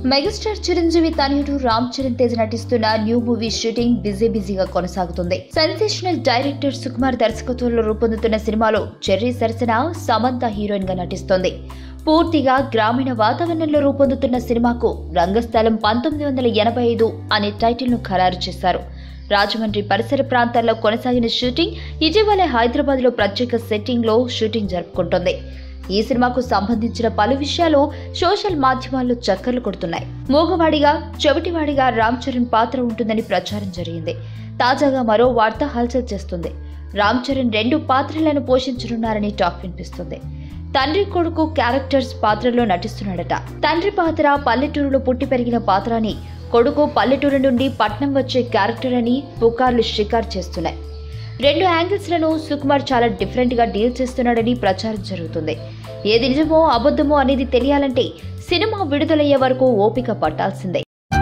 megastar Chiranjeevi తనయుడు రామ్ చరణ్ తేజ్ నటిస్తున్న new movie shooting busy బిజీగా కొనసాగుతుంది సెన్సేషనల్ డైరెక్టర్ సుకుమార్ దర్శకత్వంలో రూపొందుతున్న సినిమాలో చెర్రీ సరసన సమంత హీరోయిన్ గా నటిస్తోంది పూర్తిగా గ్రామీణ వాతావరణంలో రూపొందుతున్న సినిమాకు రంగస్థలం పంతొమ్మిది వందల ఎనభై ఐదు అనే టైటిల్ ను ఖరారు చేశారు రాజమండ్రి పరిసర ప్రాంతాల్లో కొనసాగిన షూటింగ్ ఇటీవల హైదరాబాద్ లో ప్రత్యేక సెట్టింగ్ లో షూటింగ్ జరుపుకుంటోంది ఈ సినిమాకు సంబంధించిన పలు విషయాలు సోషల్ మాధ్యమాల్లో చక్కర్లు కొడుతున్నాయి మూగవాడిగా చెవిటివాడిగా రామ్ చరణ్ పాత్ర ఉంటుందని ప్రచారం జరిగింది తాజాగా మరో వార్త హల్చల్ చేస్తుంది రామ్ చరణ్ రెండు పాత్రలను పోషించనున్నారని టాక్ వినిపిస్తుంది తండ్రి కొడుకు క్యారెక్టర్స్ పాత్రలో నటిస్తున్నాడట తండ్రి పాత్ర పల్లెటూరులో పుట్టి పెరిగిన పాత్ర అని కొడుకు పల్లెటూరు నుండి పట్నం వచ్చే క్యారెక్టర్ అని పుకార్లు షికారు చేస్తున్నాయి రెండు యాంగిల్స్ లను సుకుమార్ చాలా డిఫరెంట్ గా డీల్ చేస్తున్నాడని ప్రచారం జరుగుతుంది ఏది నిజమో అబద్ధమో అనేది తెలియాలంటే సినిమా విడుదలయ్యే వరకు ఓపిక పట్టాల్సిందే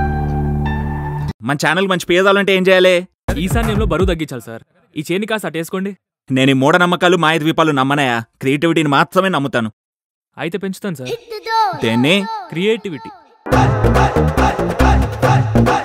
మన ఛానల్ మంచి పేదాలంటే ఏం చేయాలి ఈశాన్యంలో బరువు తగ్గించాలి సార్ ఈ చేని కాస్త అటేసుకోండి నేను ఈ మూఢనమ్మకాలు మాయ ద్వీపాలు నమ్మనయా క్రియేటివిటీని మాత్రమే నమ్ముతాను అయితే పెంచుతాను సార్ దేన్ని క్రియేటివిటీ